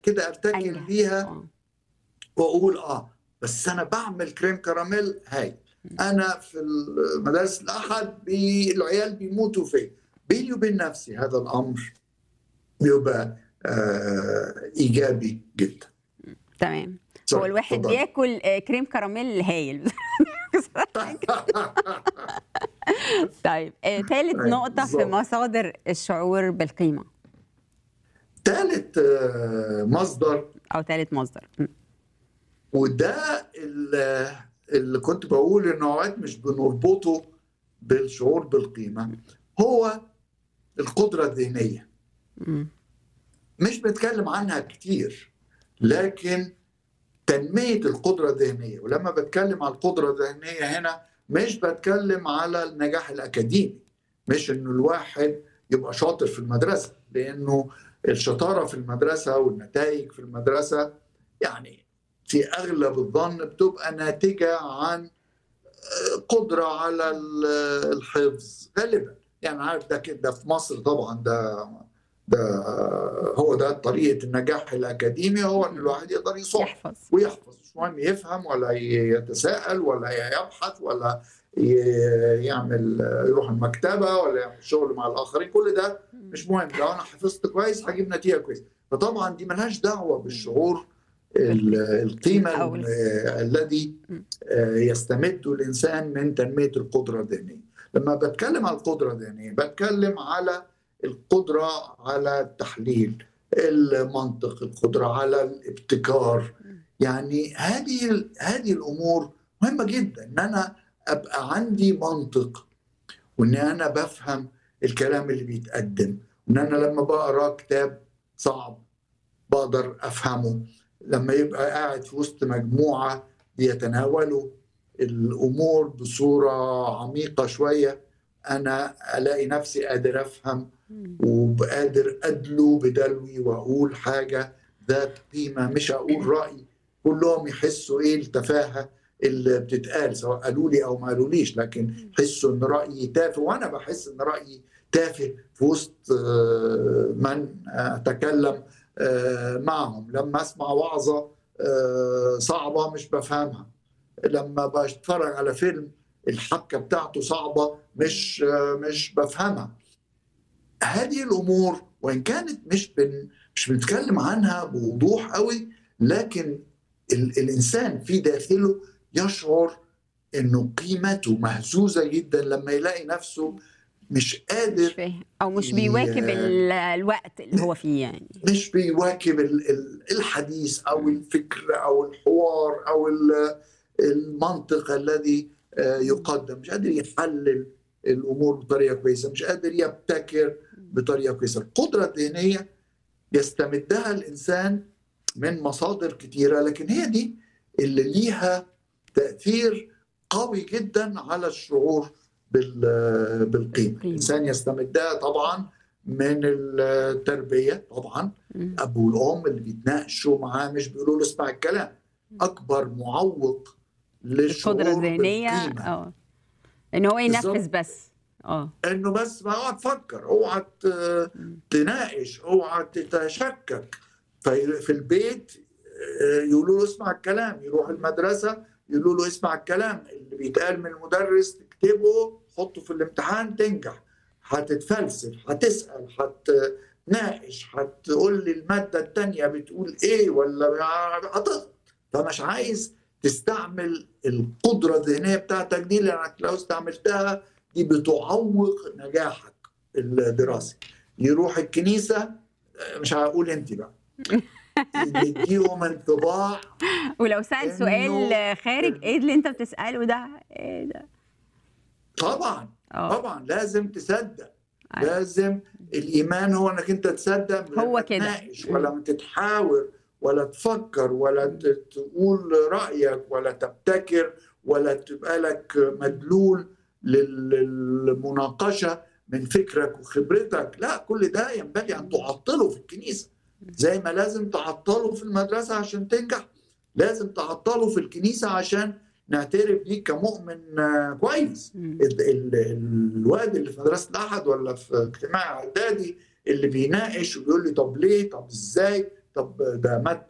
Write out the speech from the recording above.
كده ارتكن أيوه. ليها آه. واقول اه بس انا بعمل كريم كراميل هاي انا في المدارس الاحد بي العيال بيموتوا فيه بيني وبين نفسي هذا الامر بيبقى آه ايجابي جدا تمام صح، هو الواحد اتفضل. بياكل آه، كريم كراميل هايل طيب آه، ثالث أيوة، نقطة في بالظبط. مصادر الشعور بالقيمة ثالث آه مصدر أو ثالث مصدر م. وده ال- اللي كنت بقول ان اوقات مش بنربطه بالشعور بالقيمه هو القدره الذهنيه م. مش بنتكلم عنها كتير لكن تنميه القدره الذهنيه ولما بتكلم على القدره الذهنيه هنا مش بتكلم على النجاح الاكاديمي مش انه الواحد يبقى شاطر في المدرسه لانه الشطاره في المدرسه والنتائج في المدرسه يعني في اغلب الظن بتبقى ناتجه عن قدره على ال- الحفظ غالبا يعني عارف ده كده في مصر طبعا ده ده هو ده طريقه النجاح الاكاديمي هو ان الواحد يقدر يصح يحفظ ويحفظ مش مهم يفهم ولا يتساءل ولا يبحث ولا ي- يعمل يروح المكتبه ولا يعمل شغل مع الاخرين كل ده مش مهم لو انا حفظت كويس هجيب نتيجه كويسه فطبعا دي ملهاش دعوه بالشعور ال- القيمه أو ال- ال- الذي آه، يستمد الانسان من تنميه القدره الذهنيه لما بتكلم على القدره الذهنيه بتكلم على القدره على التحليل المنطق القدره على الابتكار يعني هذه هذه الامور مهمه جدا ان انا ابقى عندي منطق وان انا بفهم الكلام اللي بيتقدم وان انا لما بقرا كتاب صعب بقدر افهمه لما يبقى قاعد في وسط مجموعه بيتناولوا الامور بصوره عميقه شويه انا الاقي نفسي قادر افهم وقادر ادلو بدلوي واقول حاجه ذات قيمه مش اقول راي كلهم يحسوا ايه التفاهه اللي بتتقال سواء قالوا لي او ما قالوليش لكن يحسوا ان رايي تافه وانا بحس ان رايي تافه في وسط آه، من اتكلم آه، معهم لما اسمع وعظه آه، صعبه مش بفهمها لما بتفرج على فيلم الحبكه بتاعته صعبه مش آه، مش بفهمها هذه الامور وان كانت مش بن مش بنتكلم عنها بوضوح قوي لكن ال الانسان في داخله يشعر انه قيمته مهزوزه جدا لما يلاقي نفسه مش مش قادر فاهم أو مش بيواكب ي- ال- الوقت اللي هو فيه يعني مش بيواكب ال- ال- الحديث او الفكر او الحوار او ال- المنطق الذي آه، يقدم مش قادر يحلل الامور بطريقه كويسه مش قادر يبتكر بطريقه كويسه القدره الذهنيه يستمدها الانسان من مصادر كتيره لكن هي دي اللي ليها تاثير قوي جدا على الشعور بال- بالقيمه بالقيمة. الانسان يستمدها طبعا من التربيه طبعا م. الاب والام اللي بيتناقشوا معاه مش بيقولوا له اسمع الكلام اكبر معوق للشعور القدرة الذهنية بالقيمة. اه ان هو ينفذ بالظبط. بس اه انه بس ما اوعى تفكر اوعى ت- تناقش اوعى تتشكك في في البيت آه، يقولوا له اسمع الكلام يروح المدرسه يقولوا له اسمع الكلام اللي بيتقال من المدرس تكتبه حطه في الامتحان تنجح هتتفلسف هتسال هتناقش هتقول لي الماده الثانيه بتقول ايه ولا هتغلط فمش عايز تستعمل القدره الذهنيه بتاعتك دي لانك لو استعملتها دي بتعوق نجاحك الدراسي يروح الكنيسه مش هقول انت بقى يديهم انطباع ولو سأل إنه- سؤال خارج ايه اللي انت بتسأله ده ايه ده طبعا اه طبعا لازم تصدق أيوة. لازم الايمان هو انك انت تصدق من غير هو ما كده. تناقش ولا ما تتحاور ولا تفكر ولا ت- تقول رايك ولا تبتكر ولا تبقى لك مدلول لل- للمناقشه من فكرك وخبرتك لا كل ده ينبغي ان تعطله في الكنيسه زي ما لازم تعطله في المدرسه عشان تنجح لازم تعطله في الكنيسه عشان نعترف بيك كمؤمن آه، كويس مم. ال- ال- الواد اللي في مدرسه الاحد ولا في اجتماع اعدادي اللي بيناقش وبيقول لي طب ليه طب ازاي طب ده متى